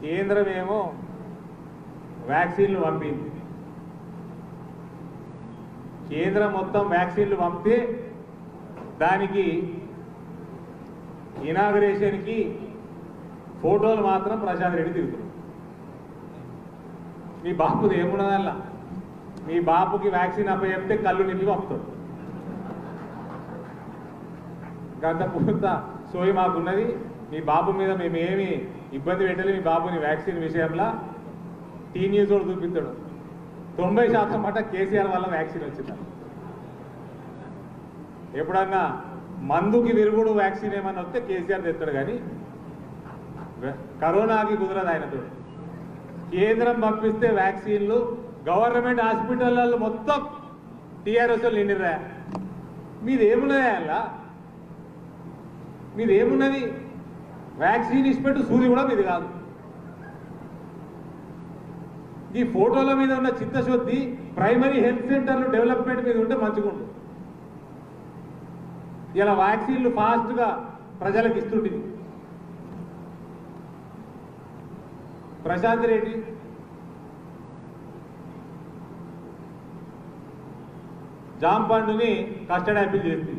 కేంద్రం ఏమో వ్యాక్సిన్లు పంపింది కేంద్రం మొత్తం వ్యాక్సిన్లు పంపితే దానికి ఇనాగరేషన్కి ఫోటోలు మాత్రం ప్రశాంత్ రెడ్డి తిరుగుతున్నాడు మీ బాపుది ఏమున్నదల్లా మీ బాపుకి వ్యాక్సిన్ అప్పచెప్తే కళ్ళు నింపి పంపుతాడు గంత పూర్త సోయి మాకున్నది మీ బాబు మీద మేము ఏమి ఇబ్బంది పెట్టలేదు మీ బాబుని వ్యాక్సిన్ విషయంలో టీ న్యూస్ కూడా చూపిస్తాడు తొంభై శాతం మట కేసీఆర్ వల్ల వ్యాక్సిన్ వచ్చింది ఎప్పుడన్నా మందుకి విరుగుడు వ్యాక్సిన్ ఏమన్నా వస్తే కేసీఆర్ తెస్తాడు కానీ కరోనాకి కుదరదు ఆయనతో కేంద్రం పంపిస్తే వ్యాక్సిన్లు గవర్నమెంట్ హాస్పిటల్లో మొత్తం టీఆర్ఎస్ నిండిరా మీది ఏమున్నది అలా మీది ఏమున్నది వ్యాక్సిన్ ఇచ్చిపెట్టు సూది కూడా మీది కాదు ఈ ఫోటోల మీద ఉన్న చిత్తశుద్ధి ప్రైమరీ హెల్త్ సెంటర్లు డెవలప్మెంట్ మీద ఉంటే మంచిగుండు ఇలా వ్యాక్సిన్లు ఫాస్ట్గా ప్రజలకు ఇస్తుంటుంది ప్రశాంత్ రెడ్డి జాంపండుని కస్టడీ అప్పీల్ చేసింది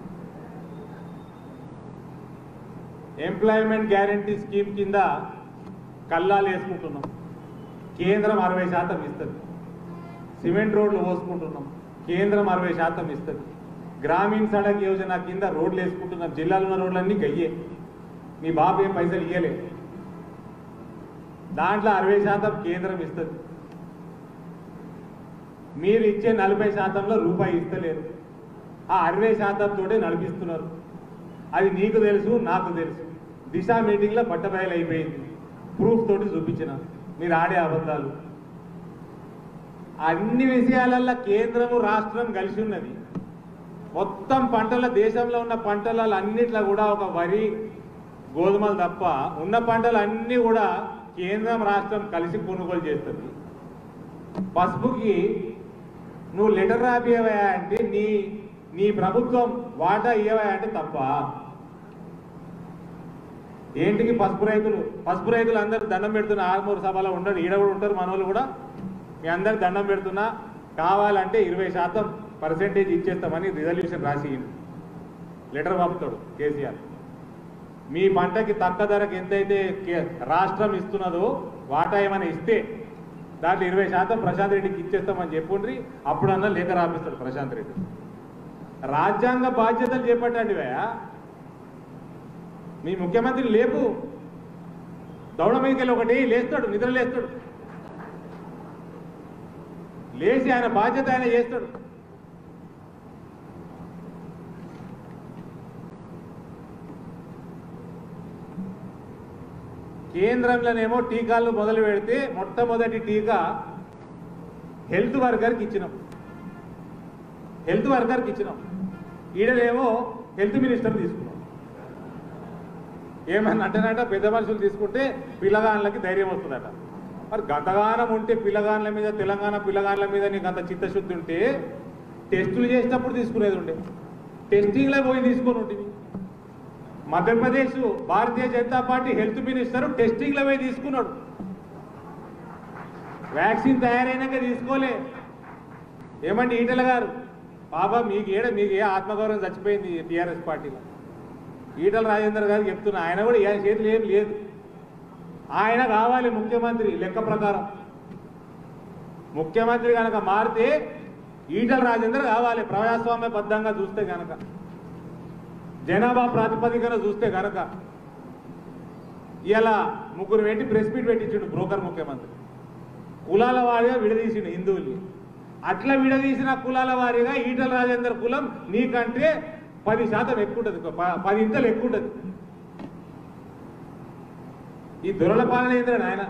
ఎంప్లాయ్మెంట్ గ్యారంటీ స్కీమ్ కింద కల్లాలు వేసుకుంటున్నాం కేంద్రం అరవై శాతం ఇస్తుంది సిమెంట్ రోడ్లు పోసుకుంటున్నాం కేంద్రం అరవై శాతం ఇస్తుంది గ్రామీణ సడక్ యోజన కింద రోడ్లు వేసుకుంటున్నాం జిల్లాలో ఉన్న రోడ్లన్నీ గయ్యే మీ బాబు ఏం పైసలు ఇయ్యలే దాంట్లో అరవై శాతం కేంద్రం ఇస్తుంది మీరు ఇచ్చే నలభై శాతంలో రూపాయి ఇస్తలేరు ఆ అరవై శాతంతోటే నడిపిస్తున్నారు అది నీకు తెలుసు నాకు తెలుసు దిశ మీటింగ్లో బట్టబయలు అయిపోయింది ప్రూఫ్ తోటి చూపించిన మీరు ఆడే అబద్ధాలు అన్ని విషయాలల్లో కేంద్రము రాష్ట్రం కలిసి ఉన్నది మొత్తం పంటల దేశంలో ఉన్న పంటలలో అన్నిట్లో కూడా ఒక వరి గోధుమలు తప్ప ఉన్న పంటలు అన్నీ కూడా కేంద్రం రాష్ట్రం కలిసి కొనుగోలు చేస్తుంది పసుపుకి నువ్వు లెటర్ రాపియవా అంటే నీ నీ ప్రభుత్వం వాటా ఇయ్యవా అంటే తప్ప ఏంటికి పసుపు రైతులు పసుపు రైతులు అందరు దండం పెడుతున్న ఆరుమూరు సభలో ఉండరు ఈడ కూడా ఉంటారు మనోళ్ళు కూడా మీ అందరు దండం పెడుతున్నా కావాలంటే ఇరవై శాతం పర్సెంటేజ్ ఇచ్చేస్తామని రిజల్యూషన్ రాసి లెటర్ పంపుతాడు కేసీఆర్ మీ పంటకి తక్కువ ధరకు ఎంతైతే కే- రాష్ట్రం ఇస్తున్నదో వాటా ఏమైనా ఇస్తే దాంట్లో ఇరవై శాతం ప్రశాంత్ రెడ్డికి ఇచ్చేస్తామని చెప్పుండ్రి అప్పుడన్నా లేఖ రాపిస్తాడు ప్రశాంత్ రెడ్డి రాజ్యాంగ బాధ్యతలు చేపట్టండి భయ్యా మీ ముఖ్యమంత్రి లేపు దౌడ మీదకి వెళ్ళి ఒకటి లేస్తాడు నిద్ర లేస్తాడు లేచి ఆయన బాధ్యత ఆయన చేస్తాడు కేంద్రంలోనేమో టీకాలు మొదలు పెడితే మొట్టమొదటి టీకా హెల్త్ వర్కర్కి ఇచ్చినాం హెల్త్ వర్కర్కి ఇచ్చినాం ఈడనేమో హెల్త్ మినిస్టర్ తీసుకున్నాం ఏమన్నా అంటేనట పెద్ద మనుషులు తీసుకుంటే పిల్లగాళ్ళకి ధైర్యం వస్తుందట మరి గతగానం ఉంటే పిల్లగాళ్ళ మీద తెలంగాణ పిల్లగాళ్ళ మీద నీకు అంత చిత్తశుద్ధి ఉంటే టెస్టులు చేసినప్పుడు తీసుకునేది ఉండే టెస్టింగ్లో పోయి తీసుకొని ఉంటుంది Madhya Pradesh Bharatiya Janata Party health minister టెస్టింగ్లో పోయి తీసుకున్నాడు వ్యాక్సిన్ తయారైనాక తీసుకోలే ఏమండి ఈటల గారు బాబా మీకు ఏడ మీకు ఏ ఆత్మగౌరవం చచ్చిపోయింది టీఆర్ఎస్ పార్టీలో ఈటల రాజేందర్ గారు చెప్తున్నా ఆయన కూడా ఏ చేతులు ఏం లేదు ఆయన కావాలి ముఖ్యమంత్రి లెక్క ప్రకారం ముఖ్యమంత్రి కనుక మారితే ఈటల రాజేందర్ కావాలి ప్రజాస్వామ్య బద్ధంగా చూస్తే కనుక జనాభా ప్రాతిపదికన చూస్తే కనుక ఇలా ముగ్గురు పెట్టి ప్రెస్ మీట్ పెట్టించిండు బ్రోకర్ ముఖ్యమంత్రి కులాల వారిగా విడదీసిండు హిందువుల్ని అట్లా విడదీసిన కులాల వారిగా ఈటల రాజేందర్ కులం నీకంటే పది శాతం ఎక్కువ ఉంటుంది ప- పది ఇంతలు ఎక్కువ ఉంటుంది ఈ దొరల పాలన ఏంద్రా నాయన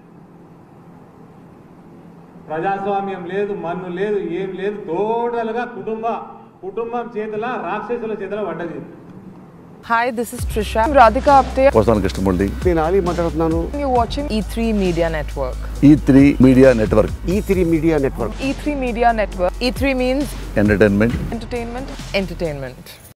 ప్రజాస్వామ్యం లేదు మన్ను లేదు ఏం లేదు టోటల్గా కుటుంబ కుటుంబం చేతుల రాక్షసుల చేతుల పడ్డది Hi, this is Trisha. I'm Radhika Apte. వస్తాను కృష్ణమూర్తి నేను ఆలీ మాట్లాడుతున్నాను You're watching E3 Media Network. E three media network E three media network E3 Media Network. E3 means entertainment entertainment, entertainment.